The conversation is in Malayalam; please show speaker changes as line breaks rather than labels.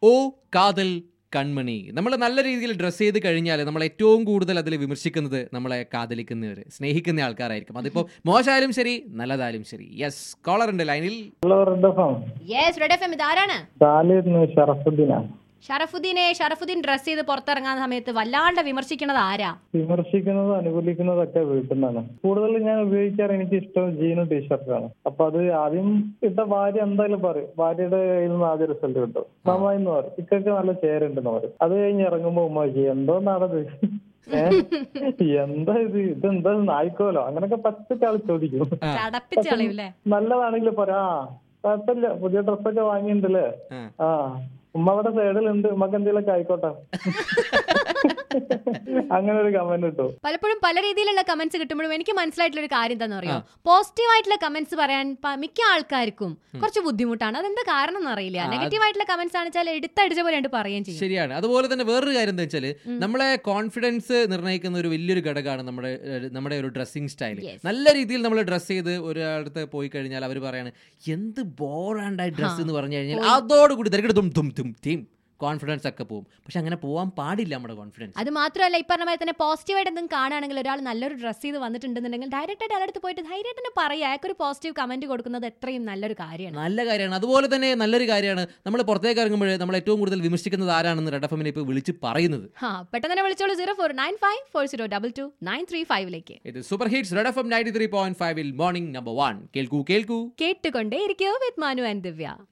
ഓ കാതൽ കൺമണി നമ്മൾ നല്ല രീതിയിൽ ഡ്രസ്സ് ചെയ്ത് കഴിഞ്ഞാൽ നമ്മൾ ഏറ്റവും കൂടുതൽ അതിൽ വിമർശിക്കുന്നത് നമ്മളെ കാതലിക്കുന്നവർ സ്നേഹിക്കുന്ന ആൾക്കാരായിരിക്കും അതിപ്പോൾ മോശമായാലും ശരി നല്ലതായാലും ശരി യെസ് കോളർ ഉണ്ട് ലൈനിൽ
hello Red F M
yes Red F M ഇതാരാണ്
സാലിന്ന് ഷറഫുദ്ദീനാണ്
ഷറഫുദ്ദീനെ ഷറഫുദ്ദീൻ ഡ്രസ് ചെയ്ത് പുറത്തിറങ്ങാൻ സമയത്ത് വല്ലാണ്ട് വിമർശിക്കണത് ആരാ
വിമർശിക്കുന്നതും അനുകൂലിക്കുന്നതൊക്കെ വീട്ടിൽ നിന്നാണ് കൂടുതൽ ഞാൻ ഉപയോഗിക്കാറ് എനിക്ക് ഇഷ്ടം ജീനും ടീഷർട്ടാണ് അപ്പൊ അത് ആദ്യം ഇട്ട ഭാര്യ എന്തായാലും പറയും ഭാര്യയുടെ കയ്യിൽ നിന്ന് ആദ്യം റിസൾട്ട് കിട്ടും നന്നായി എന്ന് പറയും ഇക്കൊക്കെ നല്ല ചേരുണ്ടെന്ന് പറയും അത് കഴിഞ്ഞ് ഇറങ്ങുമ്പോ ഉമ്മ ചെയ്യും എന്തോ നടത് എന്താ ഇത് ഇതെന്താ നായിക്കോലോ അങ്ങനൊക്കെ പച്ചക്ക് ആള് ചോദിക്കും
ചടപ്പിച്ച് കളയൂല്ലേ
നല്ലതാണെങ്കിൽ പറയാ ആ കുഴപ്പമില്ല പുതിയ ഡ്രസ്സൊക്കെ വാങ്ങിയിട്ടുണ്ടല്ലേ
ആ.
ആ ഉമ്മ അവിടെ സൈഡിലുണ്ട് ഉമ്മക്ക് എന്തെങ്കിലുമൊക്കെ ആയിക്കോട്ടെ അങ്ങനെ ഒരു കമന്റ് കിട്ടും
പലപ്പോഴും പല രീതിയിലുള്ള കമന്റ്സ് കിട്ടുമ്പോഴും എനിക്ക് മനസ്സിലായിട്ടുള്ള ഒരു കാര്യം എന്താണെന്ന് അറിയോ പോസിറ്റീവ് ആയിട്ടുള്ള കമന്റ്സ് പറയാൻ പ- മിക്ക ആൾക്കാർക്കും കുറച്ച് ബുദ്ധിമുട്ടാണ് അതെന്താ കാരണം എന്ന് അറിയില്ല
ആ, അത്
നെഗറ്റീവ് ആയിട്ടുള്ള കമന്റ്സ് ആണെച്ചാൽ എടുത്തടിച്ച പോലെ ഉണ്ട് പറയുകയും ചെയ്യും
ശരിയാണ് അതുപോലെ തന്നെ വേറൊരു കാര്യം എന്താ വെച്ചാൽ നമ്മളെ കോൺഫിഡൻസ് നിർണ്ണയിക്കുന്ന ഒരു വലിയൊരു ഘടകമാണ് നമ്മുടെ ഏഹ്, നമ്മുടെ ഒരു ഡ്രസ്സിങ് സ്റ്റൈൽ
Yes.
നല്ല രീതിയിൽ നമ്മൾ ഡ്രസ്സ് ചെയ്ത് ഒരാളടുത്ത് പോയി കഴിഞ്ഞാൽ അവർ പറയാണ് എന്ത് ബോറാണ്ടായി ഡ്രസ്സ് എന്ന് പറഞ്ഞു കഴിഞ്ഞാൽ അതോടുകൂടി തിരക്കെടുത്തും തും തും തീം കോൺഫിഡൻസ് ഒക്കെ പോകും പക്ഷെ അങ്ങനെ പോകാൻ പാടില്ല നമ്മുടെ കോൺഫിഡൻസ്
അത് മാത്രമല്ല ഈ പറഞ്ഞ പോലെ തന്നെ പോസിറ്റീവായിട്ട് എന്തെങ്കിലും കാണുകയാണെങ്കിൽ ഒരാൾ നല്ലൊരു ഡ്രസ്സ് ചെയ്ത് വന്നിട്ടുണ്ടെന്നുണ്ടെങ്കിൽ ഡയറക്റ്റ് ആയിട്ട് അയാളുടെ അടുത്ത് പോയിട്ട് ധൈര്യമായിട്ട് തന്നെ പറയുക അയാൾക്കൊരു പോസിറ്റീവ് കമന്റ് കൊടുക്കുന്നത് എത്രയും നല്ലൊരു കാര്യമാണ്
നല്ല കാര്യമാണ് അതുപോലെ തന്നെ നല്ലൊരു കാര്യമാണ് നമ്മൾ പുറത്തേക്ക് ഇറങ്ങുമ്പോൾ നമ്മൾ ഏറ്റവും കൂടുതൽ വിമർശിക്കുന്നത് ആരാണെന്ന് റെഡ് എഫ് എമ്മിനെ ഇപ്പോൾ വിളിച്ച് പറയുന്നത്
ഹാ പെട്ടെന്ന് തന്നെ വിളിച്ചോളൂ zero four nine five four zero double two nine three ഫൈവിലേക്ക്
ഇത് super hits Red F M ninety three point ഫൈവിൽ മോർണിംഗ് നമ്പർ വൺ കേൾക്കൂ കേൾക്കൂ
കേട്ടുകൊണ്ടേ ഇരിക്കോ വിത്ത് മാനു ആൻഡ് ദിവ്യ